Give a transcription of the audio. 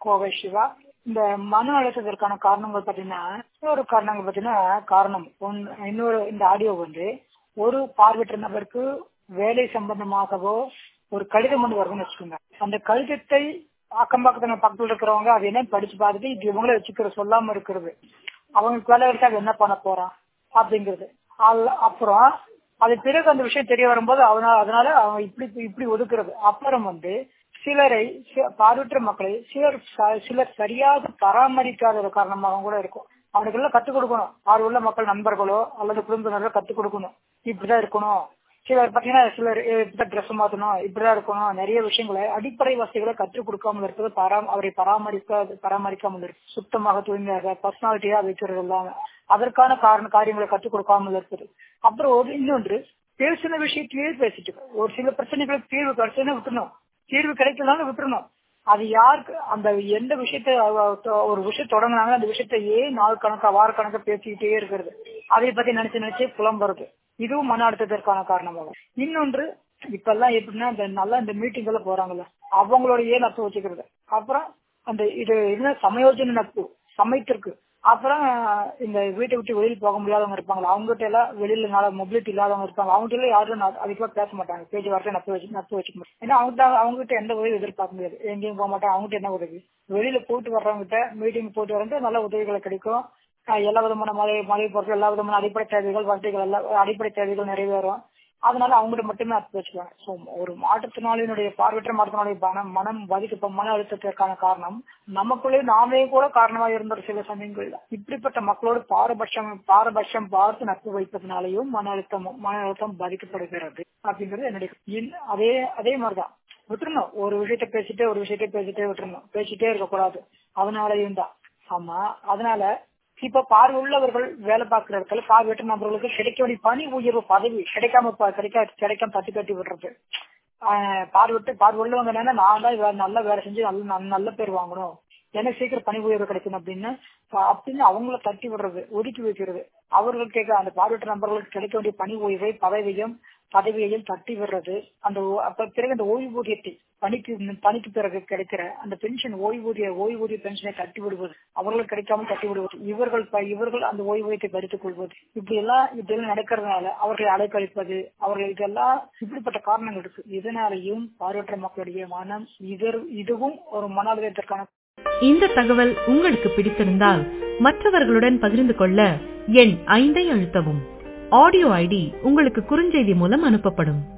கோவை சிவா இந்த மன அழுத்தத்திற்கான காரணங்கள் பாத்தீங்கன்னா இன்னொரு காரணங்கள் பாத்தீங்கன்னா காரணம் ஒன்னு இன்னொரு இந்த ஆடியோ வந்து ஒரு பார்வையற்ற நபருக்கு வேலை சம்பந்தமாகவோ ஒரு கடிதம் ஒன்று வருதுன்னு வச்சுக்கோங்க அந்த கடிதத்தை அக்கம் பக்கத்துல பக்கத்துல இருக்கிறவங்க அது என்ன படிச்சு பார்த்துட்டு இது இவங்களே வச்சுக்கிற சொல்லாம இருக்கிறது அவங்களுக்கு வேலை எடுத்தா என்ன பண்ண போறான் அப்படிங்கிறது அப்புறம் அது பிறகு அந்த விஷயம் தெரிய வரும்போது அவனால அதனால அவன் இப்படி இப்படி ஒதுக்குறது அப்புறம் வந்து சிலரை பார்வையற்ற மக்களை சிலர் சிலர் சரியாக பராமரிக்காத காரணமாக கூட இருக்கும் அவனுக்கு எல்லாம் கத்துக் கொடுக்கணும் பார்வையுள்ள மக்கள் நண்பர்களோ அல்லது குடும்பத்தினரோ கத்துக் கொடுக்கணும் இப்படிதான் இருக்கணும் சிலர் பாத்தீங்கன்னா சிலர் இப்படிதான் ட்ரெஸ் மாத்தணும் இப்படிதான் இருக்கணும் நிறைய விஷயங்களை அடிப்படை வசதிகளை கற்றுக் கொடுக்காமல் இருப்பது பராம அவரை பராமரிக்க பராமரிக்காமல் இருக்கு சுத்தமாக தூய்மையாக பர்சனாலிட்டியா வைக்கிறது இல்லாம அதற்கான காரண காரியங்களை கற்றுக் கொடுக்காமல் இருப்பது அப்புறம் ஒரு இன்னொன்று பேசின விஷயத்திலேயே பேசிட்டு ஒரு சில பிரச்சனைகளுக்கு தீர்வு கிடைச்சுன்னு விட்டுணும் தீர்வு கிடைக்கலாம்னு விட்டுறணும் அது யாருக்கு அந்த எந்த விஷயத்த ஒரு விஷயம் தொடங்கினாங்க அந்த விஷயத்தையே நாள் கணக்கா வார கணக்கா பேசிக்கிட்டே இருக்கிறது அதை பத்தி நினைச்சு நினைச்சு புலம்புறது இதுவும் மன அழுத்தத்திற்கான காரணமாகும் இன்னொன்று இப்ப எல்லாம் எப்படின்னா இந்த நல்லா இந்த மீட்டிங் எல்லாம் போறாங்கல்ல அவங்களோடயே நட்பு வச்சுக்கிறது அப்புறம் அந்த இது என்ன சமயோஜன நட்பு சமைத்திற்கு அப்புறம் இந்த வீட்டை விட்டு வெளியில் போக முடியாதவங்க இருப்பாங்களா அவங்ககிட்ட எல்லாம் வெளியில நல்ல மொபிலிட்டி இல்லாதவங்க இருப்பாங்க அவங்க எல்லாம் யாரும் அதுக்கெல்லாம் பேச மாட்டாங்க பேச்சு வார்த்தை நட்பு வச்சு நட்பு வச்சுக்க மாட்டாங்க ஏன்னா அவங்க அவங்க கிட்ட எந்த உதவி எதிர்பார்க்க முடியாது எங்கேயும் போக மாட்டாங்க அவங்ககிட்ட என்ன உதவி வெளியில போயிட்டு வர்றவங்க கிட்ட மீட்டிங் போயிட்டு வரது நல்ல உதவிகள் கிடைக்கும் எல்லா விதமான மழை மழை பொருட்கள் எல்லா விதமான அடிப்படை தேவைகள் வசதிகள் எல்லாம் அடிப்படை தேவைகள் நிறைவேறும் அதனால அவங்ககிட்ட மட்டுமே அர்த்தம் வச்சுக்குவாங்க ஸோ ஒரு மாற்றுத்திறனாளியினுடைய பார்வையற்ற மாற்றுத்திறனாளி மனம் மனம் பாதிக்க மன அழுத்தத்திற்கான காரணம் நமக்குள்ளே நாமே கூட காரணமாக இருந்த சில சமயங்கள்ல இப்படிப்பட்ட மக்களோடு பாரபட்சம் பாரபட்சம் பார்த்து நட்பு வைப்பதனாலையும் மன அழுத்தம் மன அழுத்தம் பாதிக்கப்படுகிறது அப்படிங்கிறது என்னுடைய அதே அதே மாதிரிதான் விட்டுறணும் ஒரு விஷயத்த பேசிட்டே ஒரு விஷயத்த பேசிட்டே விட்டுறணும் பேசிட்டே இருக்கக்கூடாது அதனாலயும் தான் ஆமா அதனால இப்ப பார்வை உள்ளவர்கள் வேலை பார்க்கிற இடத்துல பார்வையற்ற நபர்களுக்கு கிடைக்க வேண்டிய பணி உயர்வு பதவி கிடைக்காம கிடைக்க கிடைக்காம தட்டி கட்டி விடுறது பார்வைட்டு பார்வை உள்ளவங்க என்னன்னா நான் தான் நல்ல வேலை செஞ்சு நல்ல நல்ல பேர் வாங்கணும் எனக்கு சீக்கிரம் பணி உயர்வு கிடைக்கணும் அப்படின்னு அப்படின்னு அவங்கள தட்டி விடுறது ஒதுக்கி வைக்கிறது அவர்கள் கேட்க அந்த பார்வையற்ற நபர்களுக்கு கிடைக்க வேண்டிய பணி உயர்வை பதவியும் பதவியையும் தட்டி விடுறது அந்த அப்ப பிறகு அந்த ஓய்வூதியத்தை பணிக்கு பணிக்கு பிறகு கிடைக்கிற அந்த பென்ஷன் ஓய்வூதிய ஓய்வூதிய பென்ஷனை தட்டி விடுவது அவர்களுக்கு கிடைக்காமல் தட்டி விடுவது இவர்கள் இவர்கள் அந்த ஓய்வூதியத்தை பறித்துக் கொள்வது இப்படி எல்லாம் இப்படி எல்லாம் நடக்கிறதுனால அவர்களை அலைக்கழிப்பது அவர்கள் இதெல்லாம் இப்படிப்பட்ட காரணங்கள் இருக்கு இதனாலையும் பார்வையற்ற மக்களுடைய மனம் இதர் இதுவும் ஒரு மன அழுத்தத்திற்கான இந்த தகவல் உங்களுக்கு பிடித்திருந்தால் மற்றவர்களுடன் பகிர்ந்து கொள்ள எண் ஐந்தை அழுத்தவும் ஆடியோ ஐடி உங்களுக்கு குறுஞ்செய்தி மூலம் அனுப்பப்படும்